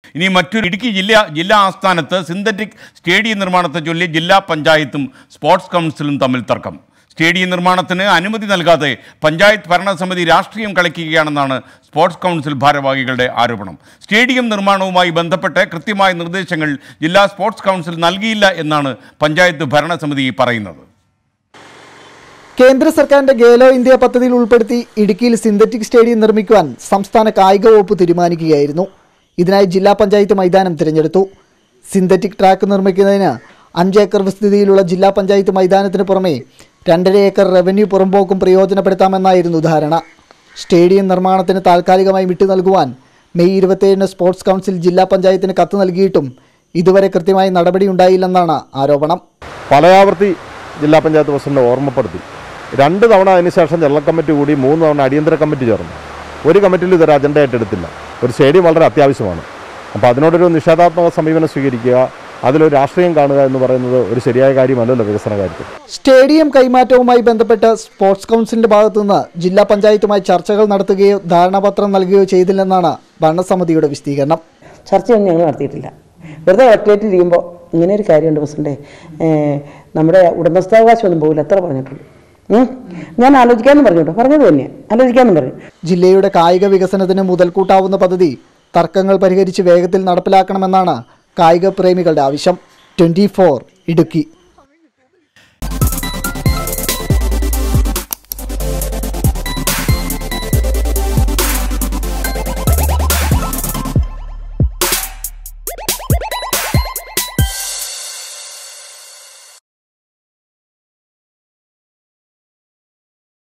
ഇനി മറ്റൊരു ഇടുക്കി ജില്ലാ ജില്ലാ ആസ്ഥാനത്ത് സിന്തറ്റിക് സ്റ്റേഡിയം നിർമ്മാണത്തെ ചൊല്ലി ജില്ലാ പഞ്ചായത്തും സ്പോർട്സ് കൗൺസിലും തമ്മിൽ തർക്കം സ്റ്റേഡിയം നിർമ്മാണത്തിന് അനുമതി നൽകാതെ പഞ്ചായത്ത് ഭരണസമിതി രാഷ്ട്രീയം കളിക്കുകയാണെന്നാണ് സ്പോർട്സ് കൗൺസിൽ ഭാരവാഹികളുടെ ആരോപണം സ്റ്റേഡിയം നിർമ്മാണവുമായി ബന്ധപ്പെട്ട് കൃത്യമായ നിർദ്ദേശങ്ങൾ ജില്ലാ സ്പോർട്സ് കൗൺസിൽ നൽകിയില്ല എന്നാണ് പഞ്ചായത്ത് ഭരണസമിതി പറയുന്നത് കേന്ദ്ര സർക്കാരിന്റെ ഗേലോ ഇന്ത്യ പദ്ധതിയിൽ ഉൾപ്പെടുത്തി ഇടുക്കിയിൽ സിന്തറ്റിക് സ്റ്റേഡിയം നിർമ്മിക്കുവാൻ സംസ്ഥാന കായിക വകുപ്പ് തീരുമാനിക്കുകയായിരുന്നു ഇതിനായി ജില്ലാ പഞ്ചായത്ത് മൈതാനം തിരഞ്ഞെടുത്തു സിന്തറ്റിക് ട്രാക്ക് നിർമ്മിക്കുന്നതിന് അഞ്ച് ഏക്കർ വിസ്തൃതിയിലുള്ള ജില്ലാ പഞ്ചായത്ത് മൈതാനത്തിന് പുറമെ രണ്ടര ഏക്കർ റവന്യൂ പുറമ്പോക്കും പ്രയോജനപ്പെടുത്താമെന്നായിരുന്നു ധാരണ സ്റ്റേഡിയം നിർമ്മാണത്തിന് താൽക്കാലികമായി വിട്ടു നൽകുവാൻ മെയ് ഇരുപത്തിയേഴിന് സ്പോർട്സ് കൗൺസിൽ ജില്ലാ പഞ്ചായത്തിന് കത്ത് നൽകിയിട്ടും ഇതുവരെ കൃത്യമായി നടപടിയുണ്ടായില്ലെന്നാണ് ആരോപണം പലയാവർത്തി ജില്ലാ പഞ്ചായത്ത് പ്രസിഡന്റ് ഓർമ്മപ്പെടുത്തി രണ്ട് തവണ അതിനുശേഷം ജനറൽ കമ്മിറ്റി കൂടി മൂന്ന് തവണ അടിയന്തര കമ്മിറ്റി ചേർന്നു ഒരു കമ്മിറ്റിയിൽ ഇതൊരു അജണ്ടയായിട്ട് എടുത്തില്ല ഒരു സ്റ്റേഡിയം വളരെ അത്യാവശ്യമാണ് അപ്പോൾ അതിനോടൊരു നിഷേധാത്മക സമീപനം സ്വീകരിക്കുക അതിലൊരു രാഷ്ട്രീയം കാണുക എന്ന് പറയുന്നത് ഒരു ശരിയായ കാര്യമല്ലല്ലോ വികസന കാര്യത്തിൽ സ്റ്റേഡിയം കൈമാറ്റവുമായി ബന്ധപ്പെട്ട് സ്പോർട്സ് കൗൺസിലിന്റെ ഭാഗത്തുനിന്ന് ജില്ലാ പഞ്ചായത്തുമായി ചർച്ചകൾ നടത്തുകയോ ധാരണാപത്രം നൽകുകയോ ചെയ്തില്ലെന്നാണ് ഭരണസമിതിയുടെ വിശദീകരണം ചർച്ചയൊന്നും ഞങ്ങൾ നടത്തിയിട്ടില്ല വെറുതെ കളക്ടറേറ്റിൽ ഇരിക്കുമ്പോൾ ഇങ്ങനെ ഒരു കാര്യമുണ്ട് പ്രസിഡൻ്റെ നമ്മുടെ ഉടമസ്ഥാവകാശമൊന്നും പോകില്ല എത്ര പറഞ്ഞിട്ടുള്ളൂ ഉം. ഞാൻ ആലോചിക്കാമെന്ന് പറഞ്ഞു കേട്ടോ പറഞ്ഞത് തന്നെയാണ് ആലോചിക്കാമെന്ന് പറഞ്ഞു ജില്ലയുടെ കായിക വികസനത്തിന് മുതൽക്കൂട്ടാവുന്ന പദ്ധതി തർക്കങ്ങൾ പരിഹരിച്ച് വേഗത്തിൽ നടപ്പിലാക്കണമെന്നാണ് കായിക പ്രേമികളുടെ ആവശ്യം ട്വന്റി ഇടുക്കി